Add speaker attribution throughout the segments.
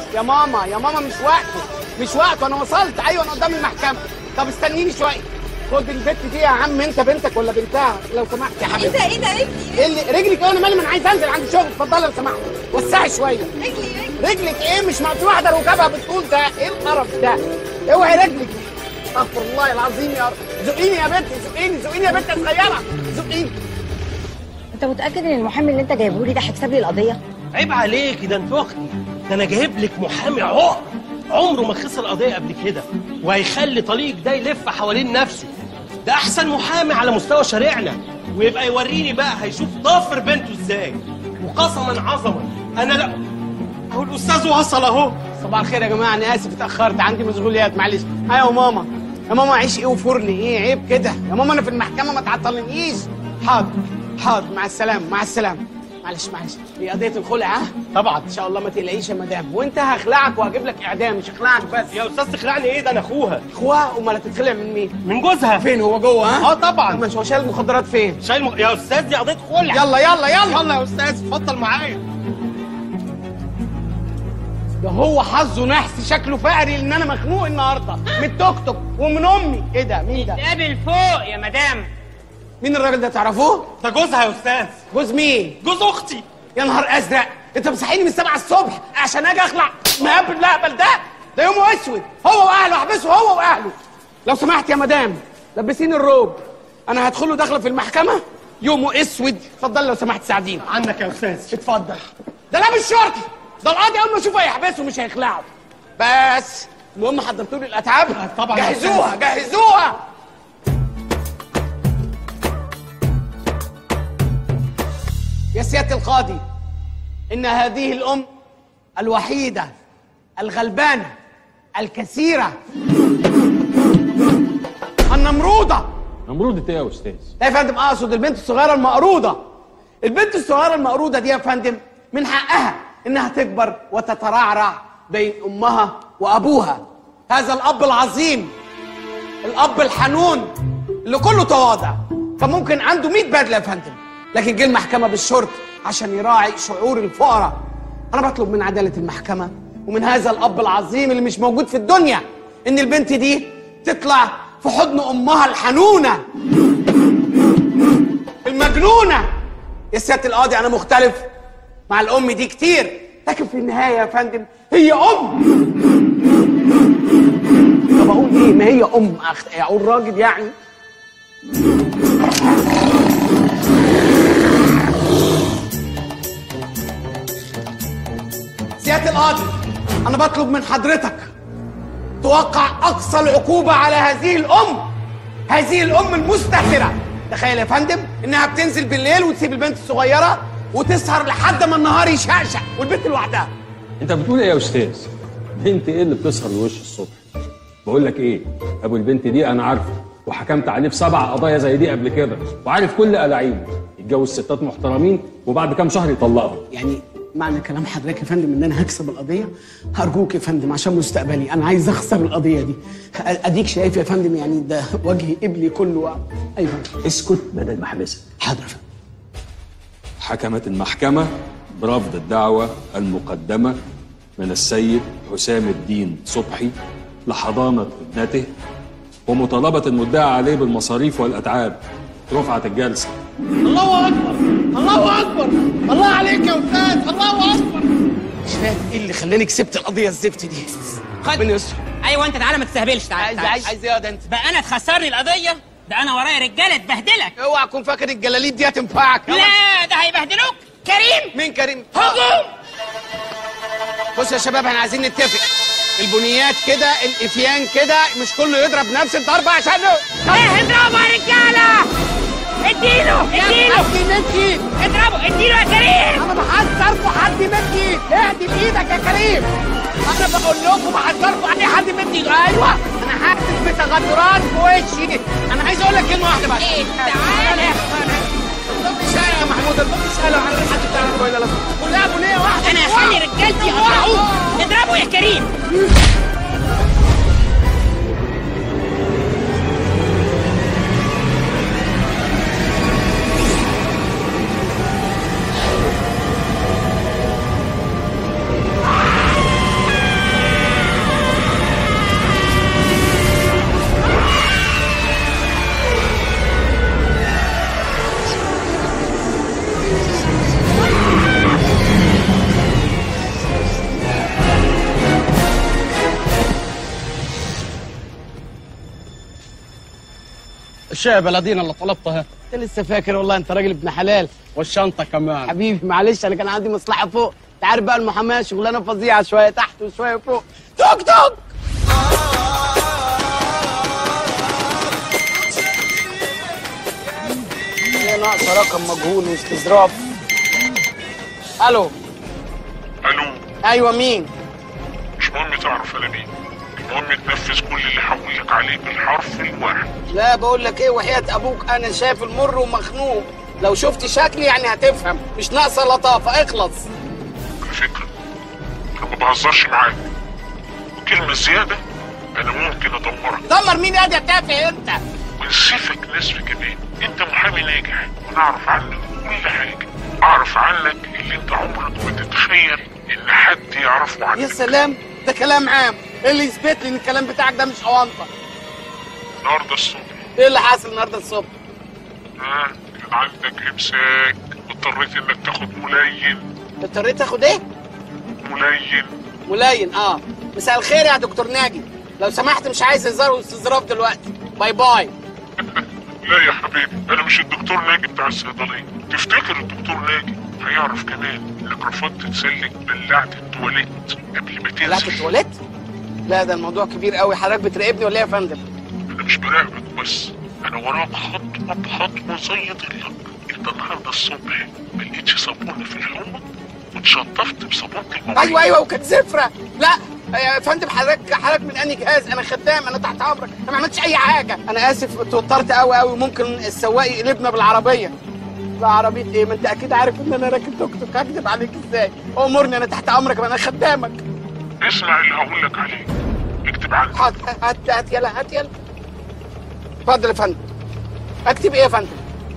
Speaker 1: يا ماما يا ماما مش وقته مش وقته انا وصلت ايوه انا قدام المحكمه طب استنيني شويه خد البت دي يا عم انت بنتك ولا بنتها لو سمحت يا
Speaker 2: ايه
Speaker 1: حبيبتي
Speaker 2: ده ايه ده رجلي
Speaker 1: ايه اللي رجلك ايه انا مالي ما انا عايز انزل عندي شغل اتفضلي لو سمحت وسعي شويه
Speaker 2: رجلي رجلي
Speaker 1: رجلك ايه مش ما في واحده ركبها بتقول ده ايه القرف ده اوعي رجلك استغفر الله العظيم يا رب زقيني يا بنتي زقيني زقيني يا بنتي صغيره زقيني
Speaker 3: انت متاكد ان المحامي اللي انت جايبه لي ده هيكسب لي القضيه
Speaker 4: عيب عليكي ده انت اختي ده انا جايب لك محامي عقر عمره ما خسر قضيه قبل كده وهيخلي طريقك ده يلف حوالين نفسه ده احسن محامي على مستوى شارعنا ويبقى يوريني بقى هيشوف ضفر بنته ازاي وقسما عظما انا لا اهو الاستاذ وصل اهو
Speaker 1: صباح الخير يا جماعه انا اسف اتاخرت عندي مشغوليات معلش ايوه ماما يا ماما عيش ايه وفرن ايه عيب كده يا ماما انا في المحكمه ما تعطلنيش حاضر حاضر مع السلامه مع السلامه معلش معلش هي قضيه الخلع ها
Speaker 4: طبعا
Speaker 1: ان شاء الله ما تقلقيش يا مدام وانت هخلعك وهجيب لك اعدام مش هخلعك بس
Speaker 4: يا استاذ تخلعني ايه ده انا اخوها
Speaker 1: اخوها امال هتتخلع من مين
Speaker 4: من جوزها
Speaker 1: فين هو جوه ها
Speaker 4: اه طبعا
Speaker 1: مش هو شايل المخدرات فين
Speaker 4: شايل م... يا استاذ دي قضيه خلع
Speaker 1: يلا يلا يلا
Speaker 4: يلا يا استاذ اتفضل معايا
Speaker 1: ده هو حظه نحس شكله فقري لان انا مخنوق النهارده من التوك توك ومن امي ايه ده مين ده
Speaker 5: قابل فوق يا مدام
Speaker 1: مين الراجل ده تعرفوه
Speaker 4: ده جوزها يا استاذ
Speaker 1: جوز مين
Speaker 4: جوز اختي
Speaker 1: يا نهار ازرق انت مصحيني من 7 الصبح عشان اجي اخلع مقابل الاقبل ده ده يومه اسود هو واهله احبسه هو واهله لو سمحت يا مدام لبسيني الروب انا هدخله داخله في المحكمه يومه اسود اتفضل لو سمحت ساعديني
Speaker 4: عنك يا استاذ
Speaker 1: اتفضل ده لابس شرطي ده القاضي اول ما يشوفه هيحبسه مش هيخلعه بس المهم حضرتوا لي الاتعاب
Speaker 4: طبعا يا
Speaker 1: جهزوها جهزوها يا سياده القاضي ان هذه الام الوحيده الغلبانه الكثيره النمروده
Speaker 6: نمرودة ايه يا استاذ؟
Speaker 1: لا يا فندم اقصد البنت الصغيره المقروضه البنت الصغيره المقروضه دي يا فندم من حقها انها تكبر وتترعرع بين امها وابوها هذا الاب العظيم الاب الحنون اللي كله تواضع كان ممكن عنده 100 بدله يا فندم لكن جه المحكمه بالشرط عشان يراعي شعور الفقراء انا بطلب من عداله المحكمه ومن هذا الاب العظيم اللي مش موجود في الدنيا ان البنت دي تطلع في حضن امها الحنونه المجنونه يا سياده القاضي انا مختلف مع الام دي كتير لكن في النهايه يا فندم هي ام طب اقول ايه ما هي ام أخ- اقول راجل يعني سياده القاضي انا بطلب من حضرتك توقع اقصى العقوبه على هذه الام هذه الام المستهتره تخيل يا فندم انها بتنزل بالليل وتسيب البنت الصغيره وتسهر لحد ما النهار يشقشق والبنت لوحدها
Speaker 6: انت بتقول ايه يا استاذ؟ بنت ايه اللي بتسهر لوش الصبح؟ بقول لك ايه؟ ابو البنت دي انا عارفه وحكمت عليه في سبع قضايا زي دي قبل كده وعارف كل الاعيب يتجوز ستات محترمين وبعد كام شهر يطلقهم
Speaker 1: يعني معنى كلام حضرتك يا فندم ان انا هكسب القضيه هرجوك يا فندم عشان مستقبلي انا عايز اخسر القضيه دي اديك شايف يا فندم يعني ده وجه ابلي كله ايوه
Speaker 7: اسكت بدل ما احبسك
Speaker 1: حاضر يا فندم
Speaker 6: حكمت المحكمة برفض الدعوة المقدمة من السيد حسام الدين صبحي لحضانة ابنته ومطالبة المدعى عليه بالمصاريف والأتعاب رفعت الجلسة
Speaker 4: الله اكبر الله اكبر الله عليك يا استاذ الله اكبر
Speaker 1: مش فاهم ايه اللي خلاني كسبت القضيه الزفت دي ربنا يستر
Speaker 5: ايوه انت تعالى ما تستهبلش تعالى
Speaker 1: عايز
Speaker 5: تعالى.
Speaker 1: عايز عايز ايه يا ده انت
Speaker 5: بقى انا تخسرني القضيه ده انا ورايا رجاله تبهدلك
Speaker 1: اوعى تكون فاكر الجلاليب دي هتنفعك يلا.
Speaker 5: لا ده هيبهدلوك كريم
Speaker 1: مين كريم
Speaker 5: هجوم
Speaker 1: بص يا شباب احنا عايزين نتفق البنيات كده الافيان كده مش كله يضرب نفس الضربه عشان
Speaker 5: ايه اضربوا يا رجاله اديله اديله
Speaker 1: حد مدي
Speaker 5: اضربوا اديله يا كريم
Speaker 1: انا بحذركم حد مدي اهدي بايدك يا كريم انا بقول لكم بحذركم ان حد مدي ايوه انا حاسس بتغدرات في وشي انا عايز اقول لك كلمه واحده بس
Speaker 5: ايه تعالى
Speaker 1: مش يا محمود مش قالوا عن حد بتعرفه ولا لا كلها بنيه واحده
Speaker 5: انا هخلي رجالتي يقطعوه اضربوا يا كريم
Speaker 4: الشاي بلدينا اللي طلبتها
Speaker 1: انت لسه فاكر والله انت راجل ابن حلال
Speaker 4: والشنطه كمان
Speaker 1: حبيبي معلش انا كان عندي مصلحه فوق انت عارف بقى المحاماه شغلانه فظيعه شويه تحت وشويه فوق توك توك هي ناقصه رقم مجهول واستظراف الو
Speaker 2: الو
Speaker 1: ايوه مين
Speaker 2: مش مهم تعرف انا مين المهم تنفذ كل اللي هقول لك عليه بالحرف الواحد
Speaker 1: لا بقول لك ايه وحياه ابوك انا شايف المر ومخنوق لو شفت شكلي يعني هتفهم مش ناقصه لطافه اخلص
Speaker 2: على فكره انا ما بهزرش معاك وكلمه زياده انا ممكن ادمرك
Speaker 1: دمر مين يا تافه انت
Speaker 2: ونسيفك نسف كمان انت محامي ناجح وانا اعرف عنك كل حاجه اعرف عنك اللي انت عمرك ما تتخيل ان حد يعرفه
Speaker 1: يا
Speaker 2: عنك
Speaker 1: سلام ده كلام عام ايه اللي يثبت لي ان الكلام بتاعك ده مش اونطه
Speaker 2: النهارده الصبح
Speaker 1: ايه اللي حاصل النهارده الصبح
Speaker 2: ها كان عندك امساك اضطريت انك تاخد ملين
Speaker 1: اضطريت تاخد ايه
Speaker 2: ملين
Speaker 1: ملاين اه مساء الخير يا دكتور ناجي لو سمحت مش عايز هزار واستظراف دلوقتي باي باي
Speaker 2: لا يا حبيبي انا مش الدكتور ناجي بتاع الصيدليه تفتكر الدكتور ناجي هيعرف كمان انك رفضت تسلك بلعت التواليت قبل ما
Speaker 1: قلعت
Speaker 2: تنزل
Speaker 1: التواليت لا ده الموضوع كبير قوي حضرتك بتراقبني ولا ايه يا فندم
Speaker 2: انا مش براقبك بس انا وراك خطوه بخطوه زي ضلك انت النهارده الصبح ما لقيتش صابونه في الحوض واتشطفت بصابونه المواعين
Speaker 1: ايوه ايوه وكانت زفره لا يا فندم حضرتك حضرتك من انهي جهاز انا خدام انا تحت امرك انا ما عملتش اي حاجه انا اسف اتوترت قوي قوي ممكن السواق يقلبنا بالعربيه لا عربيه ايه ما انت اكيد عارف ان انا راكب توك توك هكدب عليك ازاي امرني انا تحت امرك ما انا خدامك
Speaker 2: اسمع اللي هقول لك عليه اكتب عندك
Speaker 1: هات هات هات يلا هات يلا اتفضل يا فندم اكتب ايه يا فندم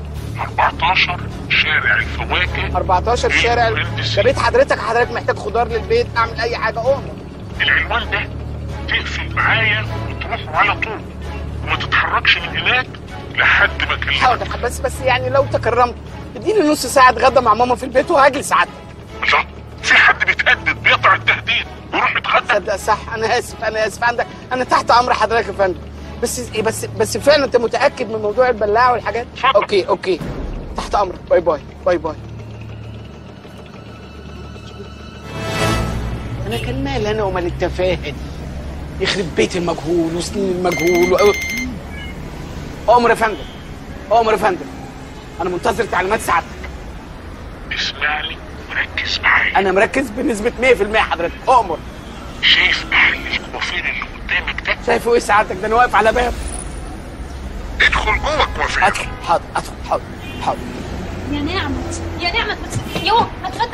Speaker 2: 14 شارع الفواكه
Speaker 1: 14 شارع
Speaker 2: المهندس.
Speaker 1: ده بيت حضرتك حضرتك محتاج خضار للبيت اعمل اي حاجه اؤمر
Speaker 2: العنوان ده تقفل معايا وتروح على طول وما تتحركش من هناك لحد ما اكلمك
Speaker 1: حاضر بس بس يعني لو تكرمت اديني نص ساعه اتغدى مع ماما في البيت وهاجي ساعتك
Speaker 2: لا في حد بيتهدد بيقطع التهديد ويروح يتغدى
Speaker 1: تصدق صح انا اسف انا اسف عندك انا تحت امر حضرتك يا فندم بس إيه بس بس فعلا انت متاكد من موضوع البلاعه والحاجات
Speaker 2: اتفضل.
Speaker 1: اوكي اوكي تحت امرك باي باي باي باي انا كان مال انا ومال التفاهه دي يخرب بيت المجهول وسنين المجهول و... امر يا فندم امر يا فندم انا منتظر تعليمات سعادتك
Speaker 2: اسمعني وركز معايا
Speaker 1: انا مركز بنسبه 100% حضرتك امر
Speaker 2: شايف محل الكوافير اللي قدامك ده
Speaker 1: شايفه ايه سعادتك ده انا واقف على باب
Speaker 2: ادخل جوه الكوافير
Speaker 1: ادخل حاضر ادخل حاضر حاضر
Speaker 8: يا نعمت يا نعمت بس يوم هتفتح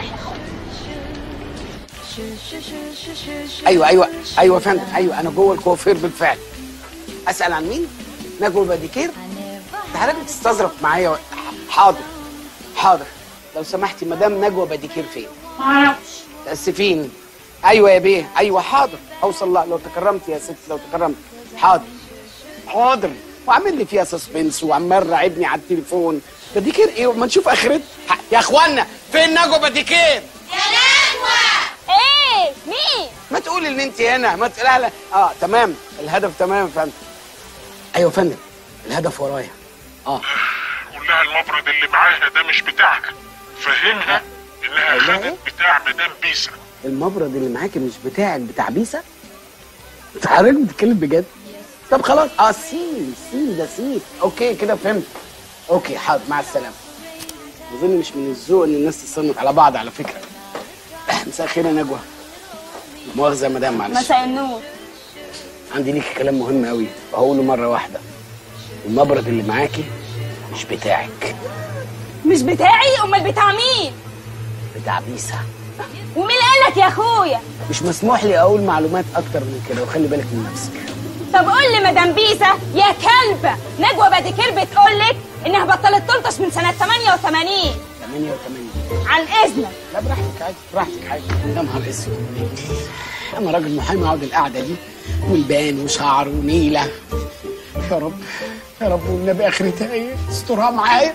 Speaker 1: ايوه ايوه ايوه يا فندم ايوه انا جوه الكوافير بالفعل اسال عن مين نجوى باديكير انت حضرتك بتستظرف معايا و- حاضر حاضر لو سمحتي مدام نجوى باديكير فين
Speaker 8: معرفش
Speaker 1: تاسفين ايوه يا بيه ايوه حاضر اوصل لها لو تكرمت يا ست لو تكرمت حاضر حاضر وعامل لي فيها سسبنس وعمال راعبني على التليفون باديكير ايه وما نشوف اخرتها يا اخوانا فين نجوى باديكير
Speaker 8: ايه مين
Speaker 1: ما تقول ان انت هنا ما تقول لا لا اه تمام الهدف تمام يا فندم ايوه يا فندم الهدف ورايا اه
Speaker 2: قول لها المبرد اللي معاها ده مش بتاعها فهمها انها
Speaker 1: قول لها
Speaker 2: خدت بتاع مدام بيسا
Speaker 1: المبرد اللي معاكي مش بتاعك بتاع بيسا انت حضرتك بتتكلم بجد طب خلاص اه سين سين ده سين اوكي كده فهمت اوكي حاضر مع السلامه اظن مش من الذوق ان الناس تصنف على بعض على فكره مساء الخير يا نجوى مؤاخذه يا مدام معلش
Speaker 8: مساء النور
Speaker 1: عندي ليكي كلام مهم قوي وهقوله مره واحده المبرد اللي معاكي مش بتاعك
Speaker 8: مش بتاعي امال بتاع مين
Speaker 1: بتاع بيسا
Speaker 8: ومين قال لك يا اخويا
Speaker 1: مش مسموح لي اقول معلومات اكتر من كده وخلي بالك من نفسك
Speaker 8: طب قول لي مدام بيسا يا كلبه نجوى باديكير بتقول لك انها بطلت تلطش من سنه 88
Speaker 1: 88
Speaker 8: عن اذنك
Speaker 1: لا براحتك عادي براحتك عادي يا نهار اسود انا راجل محامي اقعد القعده دي والبان وشعر ونيله يا رب يا رب والنبي اخرتها ايه استرها معايا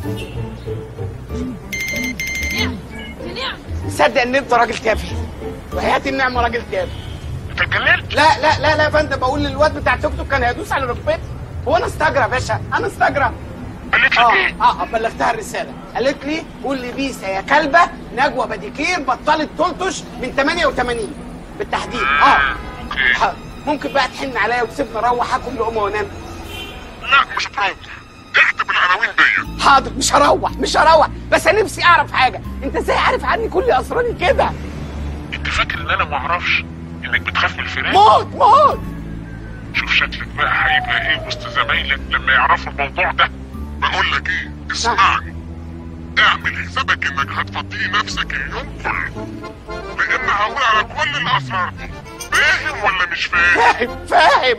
Speaker 1: صدق ان انت راجل تافه وحياتي النعمه راجل تافه
Speaker 2: انت اتجننت
Speaker 1: لا لا لا لا يا فندم بقول للواد بتاع توك توك كان هيدوس على ركبتي هو انا استجرى يا باشا انا استجرى
Speaker 2: قالت لك
Speaker 1: اه
Speaker 2: ايه؟
Speaker 1: اه بلغتها الرساله قالت لي قول لي بيسا يا كلبه نجوى بديكير بطلت تلطش من 88 بالتحديد اه
Speaker 2: اوكي
Speaker 1: حاضر. ممكن بقى تحن عليا وتسيبني اروح اكل لقمه وانام
Speaker 2: لا مش بروح اكتب العناوين دي
Speaker 1: حاضر مش هروح مش هروح بس انا نفسي اعرف حاجه انت ازاي عارف عني كل اسراري كده
Speaker 2: انت فاكر ان انا ما اعرفش انك بتخاف من الفراق؟
Speaker 1: موت موت
Speaker 2: شوف شكلك بقى هيبقى ايه وسط زمايلك لما يعرفوا الموضوع ده بقول لك ايه اسمعني اعمل حسابك انك هتفضي نفسك اليوم كله لان هقول على كل الاسرار دي فاهم ولا مش فاهم
Speaker 1: فاهم فاهم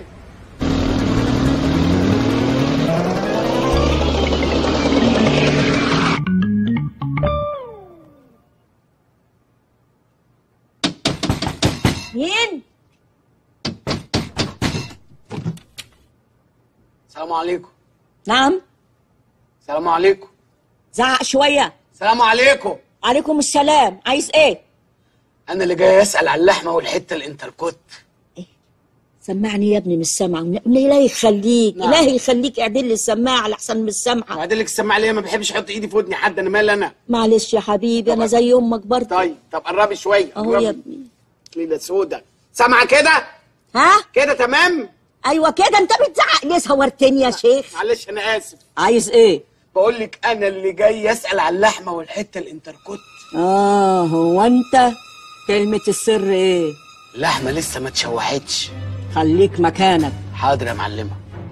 Speaker 3: مين؟
Speaker 1: السلام عليكم
Speaker 3: نعم
Speaker 1: السلام عليكم
Speaker 3: زعق شوية
Speaker 1: السلام عليكم
Speaker 3: عليكم السلام عايز ايه؟
Speaker 1: انا اللي جاي اسال على اللحمه والحته الانتركوت
Speaker 3: سمعني يا ابني مش سامعة إلهي يخليك
Speaker 1: نعم.
Speaker 3: إلهي يخليك اعدل لي السماعة على أحسن مش سامعة
Speaker 1: وبعدين لك السماعه ليه ما بحبش احط ايدي في ودني حد انا مال انا
Speaker 3: معلش يا حبيبي أنا زي أمك برضه
Speaker 1: طيب طب قربي شويه
Speaker 3: أهو
Speaker 1: قربي.
Speaker 3: يا ابني
Speaker 1: ليله سودا سامعه كده
Speaker 3: ها؟
Speaker 1: كده تمام
Speaker 3: أيوة كده أنت بتزعق ليه صورتني يا شيخ؟
Speaker 1: معلش انا اسف
Speaker 3: عايز إيه؟
Speaker 1: بقول لك انا اللي جاي اسال على اللحمه والحته الانتركوت
Speaker 3: آه هو أنت كلمة السر إيه؟
Speaker 1: اللحمه لسه ما اتشوحتش
Speaker 3: خليك مكانك
Speaker 1: حاضر يا معلمه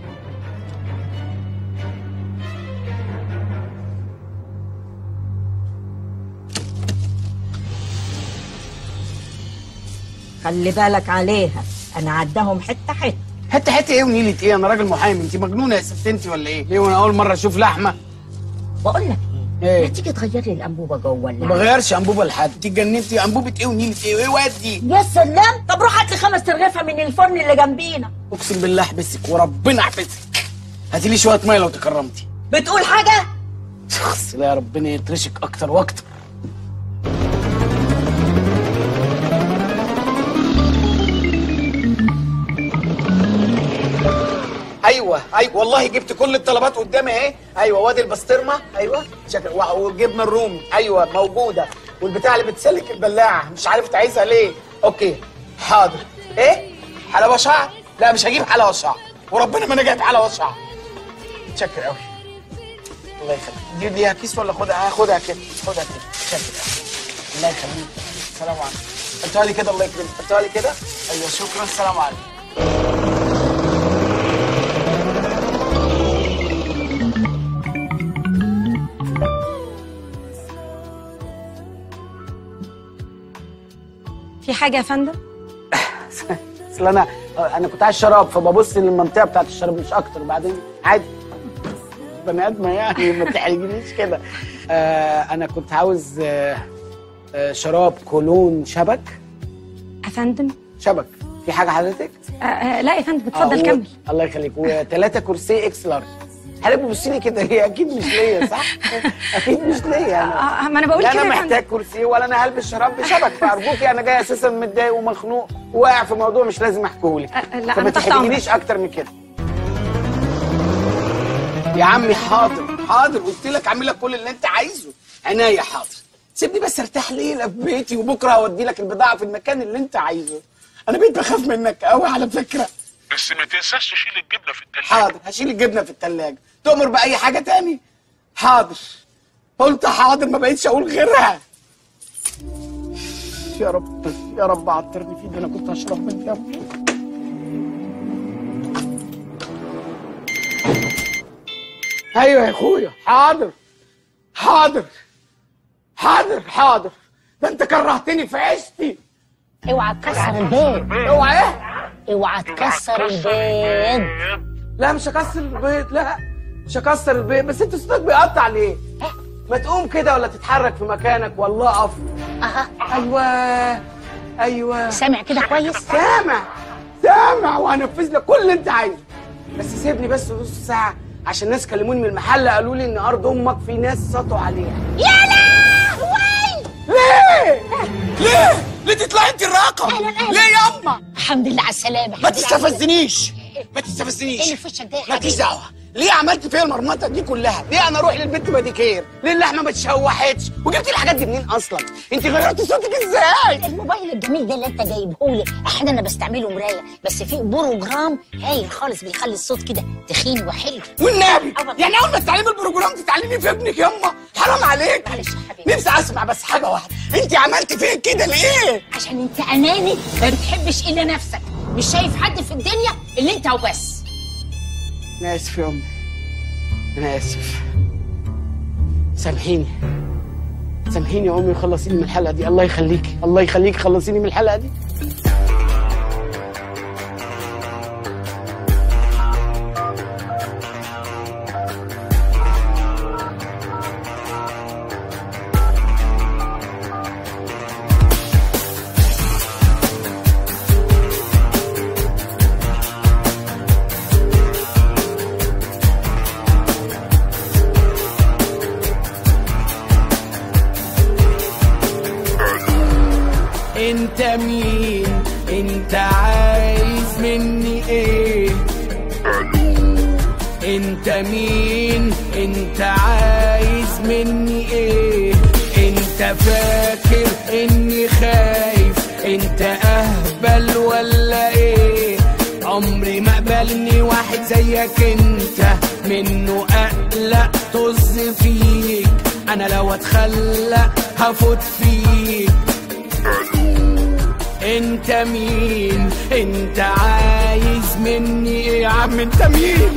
Speaker 3: خلي بالك عليها أنا عداهم حتة حتة
Speaker 1: حته حته ايه ونيله ايه انا راجل محامي انت مجنونه يا ست انت ولا ايه ليه وانا اول مره اشوف لحمه
Speaker 3: بقول لك
Speaker 1: إيه؟
Speaker 3: إيه؟ ما تيجي تغير لي الأنبوبة جوه
Speaker 1: ما
Speaker 3: ولا
Speaker 1: بغيرش انبوبه لحد انت اتجننتي انبوبه ايه ونيله ايه وايه ودي
Speaker 3: يا سلام طب روح هات لي خمس ترغيفة من الفرن اللي جنبينا
Speaker 1: اقسم بالله احبسك وربنا احبسك هاتي لي شويه ميه لو تكرمتي
Speaker 3: بتقول حاجة؟
Speaker 1: شخص لا يا ربنا يترشك اكتر واكتر ايوه ايوه والله جبت كل الطلبات قدامي اهي ايوه وادي البسطرمه ايوه شكل و- والجبنه الرومي ايوه موجوده والبتاع اللي بتسلك البلاعه مش عارف انت عايزها ليه اوكي حاضر ايه حلاوه شعر لا مش هجيب حلاوه شعر وربنا ما انا جايب حلاوه شعر متشكر قوي الله يخليك دي ليها كيس ولا خدها هاخدها كده خدها كده شكرا الله يخليك السلام عليكم حطها لي كده الله يكرمك حطها لي كده ايوه شكرا السلام عليكم
Speaker 8: في حاجه يا فندم
Speaker 1: اصل انا انا كنت عايز شراب فببص للمنطقه بتاعت الشراب مش اكتر بعدين عادي بني ادمه يعني ما تحرجنيش كده آه انا كنت عاوز آه آه شراب كولون شبك
Speaker 8: يا فندم
Speaker 1: شبك في حاجه حضرتك
Speaker 8: آه آه لا يا فندم اتفضل
Speaker 1: آه، و-
Speaker 8: كمل
Speaker 1: الله يخليك وثلاثه كرسي اكس لارج حضرتك بتبصي لي كده هي اكيد مش ليا صح؟ اكيد مش ليا انا
Speaker 8: آه ما انا بقول
Speaker 1: لا
Speaker 8: كده
Speaker 1: انا
Speaker 8: يا فندم
Speaker 1: محتاج كرسي ولا انا هلبس شراب بشبك فارجوكي انا جاي اساسا متضايق ومخنوق وواقع في موضوع مش لازم احكيهولك
Speaker 8: أه، لا،
Speaker 1: فما
Speaker 8: أنا تحت
Speaker 1: تحرجنيش اكتر من كده يا عمي حاضر حاضر قلت لك اعمل لك كل اللي انت عايزه عناية حاضر سيبني بس ارتاح ليله في بيتي وبكره اودي لك البضاعه في المكان اللي انت عايزه انا بقيت بخاف منك قوي على فكره
Speaker 2: بس ما تنساش تشيل الجبنه في التلاجة
Speaker 1: حاضر هشيل الجبنه في التلاجة تؤمر بأي حاجة تاني حاضر قلت حاضر ما بقيتش أقول غيرها يا رب يا رب عطرني فيه ده أنا كنت هشرب من دمه أيوة يا أخويا حاضر حاضر حاضر حاضر ده أنت كرهتني في عيشتي
Speaker 9: اوعى تكسر البيض
Speaker 1: اوعى ايه؟
Speaker 9: اوعى تكسر البيض
Speaker 1: لا مش هكسر البيض لا مش هكسر البيض بس انت صوتك بيقطع ليه؟ ما تقوم كده ولا تتحرك في مكانك والله اقف
Speaker 9: اها
Speaker 1: ايوه ايوه
Speaker 9: سامع كده كويس
Speaker 1: سامع سامع وهنفذ لك كل اللي انت عايزه بس سيبني بس نص ساعه عشان الناس كلموني من المحل قالوا لي ان ارض امك في ناس سطوا عليها
Speaker 9: يا لهوي
Speaker 1: ليه؟ ليه؟ ليه تطلعي انت الرقم؟
Speaker 9: أهلاً، أهلاً.
Speaker 1: ليه ياما؟
Speaker 9: الحمد لله على السلامه
Speaker 1: ما
Speaker 9: الحمد لله على السلامة.
Speaker 1: تستفزنيش
Speaker 9: ايه
Speaker 1: ما تستفزنيش
Speaker 9: ايه اللي في وشك ده يا
Speaker 1: مالكيش
Speaker 9: حبيبي
Speaker 1: دعوه ليه عملت فيا المرمطه دي كلها ليه انا اروح للبنت باديكير ليه اللحمه ما اتشوحتش وجبت الحاجات دي منين اصلا انت غيرتي صوتك ازاي
Speaker 9: الموبايل الجميل ده اللي انت جايبهولي احيانا انا بستعمله مرايه بس في بروجرام هايل خالص بيخلي الصوت كده تخين وحلو
Speaker 1: والنبي
Speaker 9: أول-
Speaker 1: يعني اول ما تتعلمي البروجرام تتعلمي في ابنك يما حرام عليك
Speaker 9: معلش يا حبيبي.
Speaker 1: نفسي اسمع بس حاجه واحده انت عملت فيا كده ليه
Speaker 9: عشان انت اناني ما بتحبش الا نفسك مش شايف حد في الدنيا اللي انت وبس
Speaker 1: انا اسف يا امي انا اسف سامحيني سامحيني يا امي وخلصيني من الحلقه دي الله يخليكي الله يخليكي خلصيني من الحلقه دي انت مين انت عايز مني ايه انت مين انت عايز مني ايه انت فاكر اني خايف انت اهبل ولا ايه عمري ما قبلني واحد زيك انت منه اقلق طز فيك انا لو اتخلق هفوت فيك انت مين انت عايز مني ايه يا عم انت مين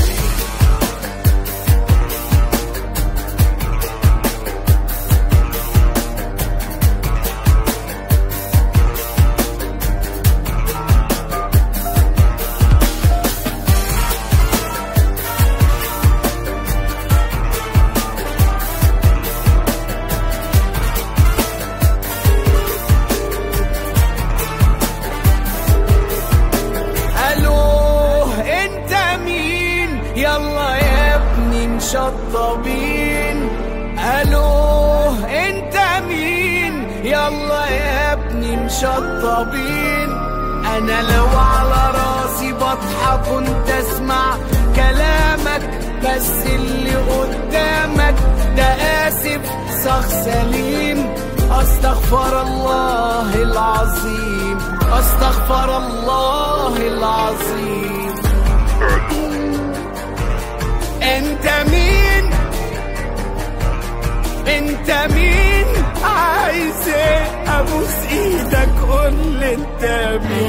Speaker 1: الو انت مين يلا يا ابني مشطبين الو انت مين يلا يا ابني مشطبين انا لو على راسي بضحك كنت اسمع كلامك بس اللي قدامك ده اسف صخ سليم استغفر الله العظيم استغفر الله العظيم انت مين انت مين عايز ايه ابوس ايدك قول لي انت مين